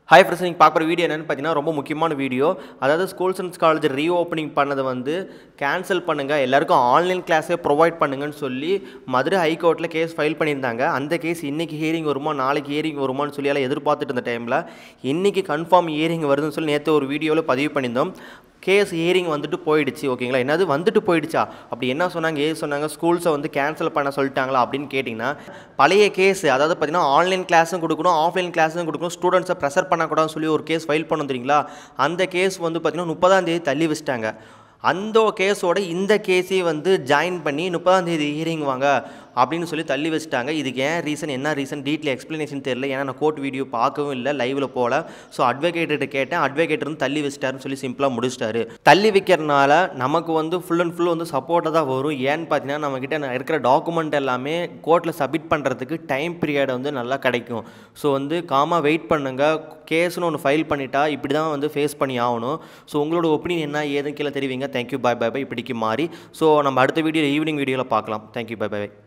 hi friends நீங்கள் பார்க்குற video என்னென்னு பார்த்தீங்கன்னா ரொம்ப முக்கியமான வீடியோ அதாவது ஸ்கூல்ஸ் அண்ட் காலேஜ் ரீஓப்பனிங் பண்ணதை வந்து கேன்சல் பண்ணுங்கள் எல்லாருக்கும் ஆன்லைன் கிளாஸே ப்ரொவைட் பண்ணுங்கன்னு சொல்லி மதுரை ஹைகோர்ட்டில் கேஸ் ஃபைல் பண்ணியிருந்தாங்க அந்த கேஸ் இன்றைக்கி ஹியரிங் வருமா நாளைக்கு ஹியரிங் வருமான்னு சொல்லி எல்லாம் எதிர்பார்த்துட்டு இருந்த டைமில் இன்றைக்கி கன்ஃபார்ம் ஹியரிங் வருதுன்னு சொல்லி நேற்று ஒரு வீடியோவில் பதிவு பண்ணியிருந்தோம் கேஸ் ஹியரிங் வந்துட்டு போயிடுச்சு ஓகேங்களா என்னது வந்துட்டு போயிடுச்சா அப்படி என்ன சொன்னாங்க ஏது சொன்னாங்க ஸ்கூல்ஸை வந்து கேன்சல் பண்ண சொல்லிட்டாங்களா அப்படின்னு கேட்டிங்கன்னா பழைய கேஸ் அதாவது பார்த்தீங்கன்னா ஆன்லைன் கிளாஸும் கொடுக்கணும் ஆஃப்லைன் கிளாஸும் கொடுக்கணும் ஸ்டூடெண்ட்ஸை ப்ரெஷர் பண்ணக்கூடாதுன்னு சொல்லி ஒரு கேஸ் ஃபைல் பண்ண தெரியுங்களா அந்த கேஸ் வந்து பார்த்திங்கன்னா முப்பதாம் தேதி தள்ளி வச்சிட்டாங்க அந்த கேஸோட இந்த கேஸையும் வந்து ஜாயின் பண்ணி முப்பதாம் தேதி ஹியரிங் வாங்க அப்படின்னு சொல்லி தள்ளி வச்சுட்டாங்க இதுக்கு ஏன் ரீசன் என்ன ரீசன் டீட்டெயில் எக்ஸ்ப்ளனேஷன் தெரியல ஏன்னா நான் கோர்ட் வீடியோ பார்க்கவும் இல்லை லைவில் போகல ஸோ அட்வொகேட்டு கேட்டேன் அட்வொகேட் வந்து தள்ளி வச்சிட்டாருன்னு சொல்லி சிம்பிளாக முடிச்சிட்டாரு தள்ளி வைக்கிறனால நமக்கு வந்து ஃபுல் அண்ட் ஃபுல் வந்து சப்போர்ட்டாக தான் வரும் ஏன்னு பார்த்தீங்கன்னா நம்மக்கிட்ட இருக்கிற டாக்குமெண்ட் எல்லாமே கோர்ட்டில் சப்மிட் பண்ணுறதுக்கு டைம் பீரியட் வந்து நல்லா கிடைக்கும் ஸோ வந்து காமாக வெயிட் பண்ணுங்கள் கேஸ்னு ஒன்று ஃபைல் பண்ணிட்டா இப்படி தான் வந்து ஃபேஸ் பண்ணி ஆகணும் ஸோ உங்களோட ஒப்பீனியன் என்ன ஏதுன்னு கீழே தெரிவிங்க தேங்க்யூ பை பை பை இப்படிக்கு மாறி ஸோ நம்ம அடுத்த வீடியோ ஈவினிங் வீடியோவில் பார்க்கலாம் தேங்க்யூ பை பை